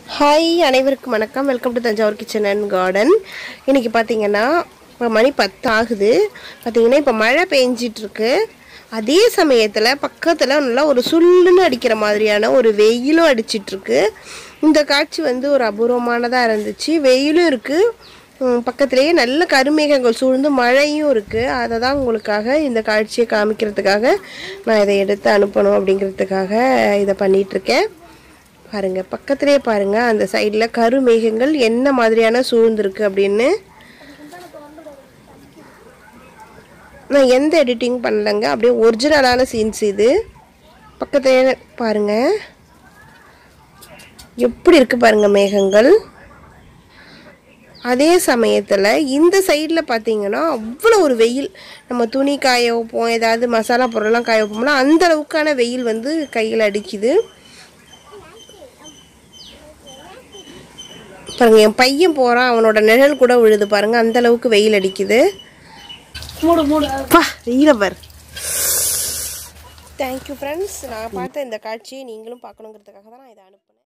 hi அனைவருக்கும் வணக்கம் welcome to Thanjavur kitchen and garden இன்றைக்கி பார்த்தீங்கன்னா இப்போ மணி பத்து ஆகுது பார்த்தீங்கன்னா இப்போ மழை பெஞ்சிட்டு இருக்கு அதே சமயத்தில் பக்கத்தில் நல்லா ஒரு சுள்ளுன்னு அடிக்கிற மாதிரியான ஒரு வெயிலும் அடிச்சிட்டு இருக்கு இந்த காட்சி வந்து ஒரு அபூர்வமானதாக இருந்துச்சு வெயிலும் இருக்குது பக்கத்துலேயே நல்ல கருமேகங்கள் சூழ்ந்து மழையும் இருக்குது அதை தான் உங்களுக்காக இந்த காட்சியை காமிக்கிறதுக்காக நான் இதை எடுத்து அனுப்பணும் அப்படிங்கிறதுக்காக இதை பண்ணிகிட்ருக்கேன் பாருங்க பக்கத்திலே பாருங்க அந்த சைடில் கருமேகங்கள் என்ன மாதிரியான சூழ்ந்திருக்கு அப்படின்னு நான் எந்த எடிட்டிங் பண்ணலைங்க அப்படியே ஒரிஜினலான சீன்ஸ் இது பக்கத்திலே பாருங்க எப்படி இருக்கு பாருங்க மேகங்கள் அதே சமயத்தில் இந்த சைடில் பார்த்தீங்கன்னா அவ்வளோ ஒரு வெயில் நம்ம துணி காய வைப்போம் ஏதாவது மசாலா பொருள்லாம் காய வைப்போம்னா அந்த அளவுக்கான வெயில் வந்து கையில் அடிக்குது பாருங்க என் பையன் போகிறான் அவனோட நிழல் கூட விழுது பாருங்க அந்த அளவுக்கு வெயில் அடிக்குது மூடு மூடு பா வெயில பார் தேங்க்யூ ஃப்ரெண்ட்ஸ் நான் பார்த்த இந்த காட்சியை நீங்களும் பார்க்கணுங்கிறதுக்காக தான் நான் இதை அனுப்புனேன்